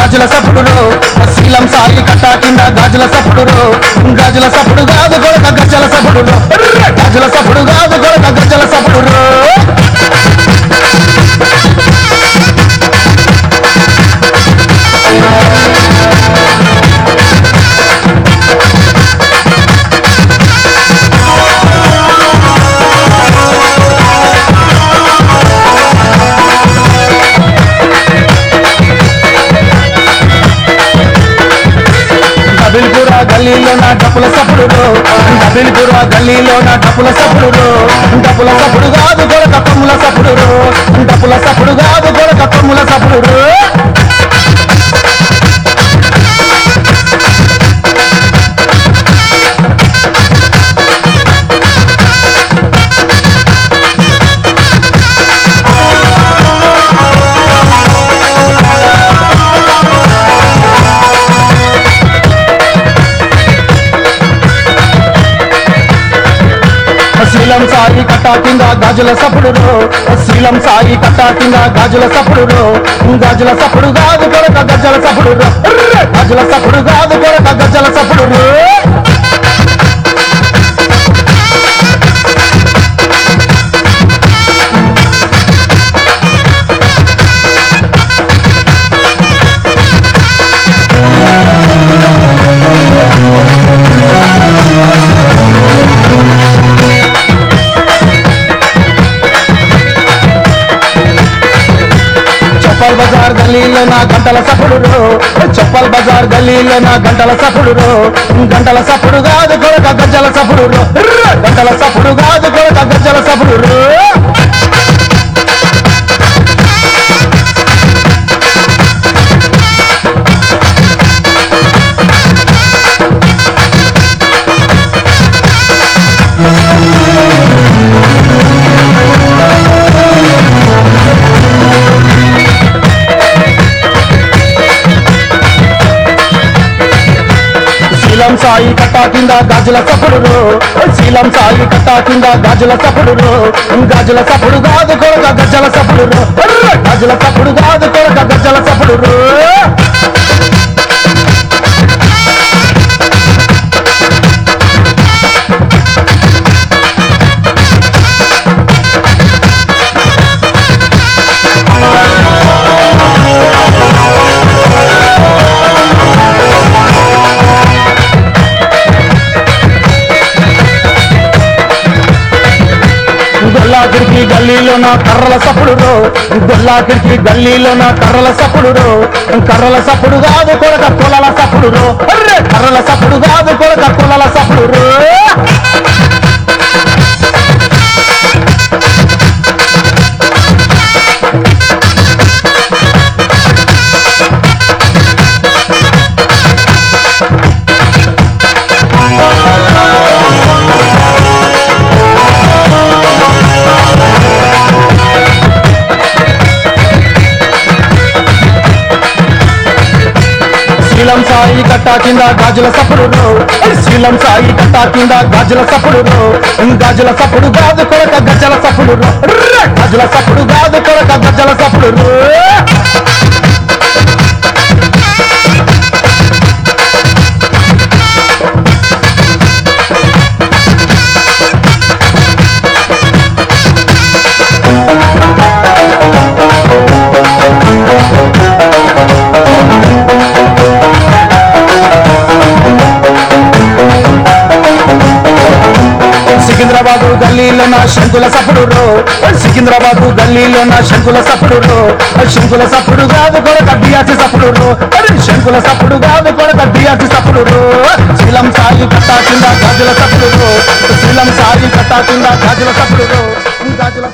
గాజుల సప్పుడు శీలం సాయి కట్టా కింద గాజుల సప్పుడు గాజుల సప్పుడు కాదు కొడక గజ్జల సప్పుడు గాజుల సప్పుడు కాదు కొడక గజ్జల సప్పుడు డబిల్పుర గల్లీలో నా డప్పుల సప్పుడు డబిల్పుర గల్లీలో నా డప్పుల సప్పుడు డప్పుల సప్పుడు కాదు కొడక తమ్ముల సప్పుడు డప్పుల సప్పుడు కాదు కొడక తమ్ముల సప్పుడు శీలం సాయి కట్టా కింద గాజుల సప్పుడు శీలం సాయి కట్టా కింద గాజుల సప్పుడు గాజుల సప్పుడు కాదు కొరక గజ్జల సప్పుడు గాజుల సప్పుడు కాదు కొరక గజ్జల సప్పుడు చప్పల్ బజార్ గల్లీలో నా గంటల సప్పుడు చప్పల్ బజార్ గల్లీలో నా గంటల సప్పుడు గంటల సప్పుడు కాదు కొరక గజ్జల సప్పుడు గంటల సప్పుడు కాదు కొరక గజ్జల సప్పుడు శీలం సాయి కట్టా కింద గాజుల సప్పుడు శీలం సాయి కట్టా కింద గాజుల సప్పుడు గాజుల సప్పుడు కాదు కొరక గజ్జల సప్పుడు గాజుల సప్పుడు కాదు కొరక గజ్జల సప్పుడు గొల్లాకిడికి గల్లీలో నా కర్రల సప్పుడు గొల్లాకిడికి గల్లీలో నా కర్రల సప్పుడు కర్రల సప్పుడు కాదు కొరక కులల సప్పుడు కర్రల సప్పుడు కాదు కొరక కులల సప్పుడు శీలం సాయి కట్టా కింద గాజుల సప్పుడు శీలం సాయి కట్టా కింద గాజుల సప్పుడు గాజుల సప్పుడు కాదు కొరక గజ్జల సప్పుడు గాజుల సప్పుడు కాదు కొరక గజ్జల సప్పుడు సికింద్రాబాదు గల్లీలో నా శంకుల సప్పుడు సికింద్రాబాదు గల్లీలో నా శంకుల సప్పుడు శంకుల సప్పుడు కాదు కొడక బియాసి సప్పుడు శంకుల సప్పుడు కాదు కొడక బియాసి సప్పుడు శీలం సాయి కట్టా కింద గాజుల సప్పుడు శీలం సాయి కట్టా కింద గాజుల సప్పుడు గాజుల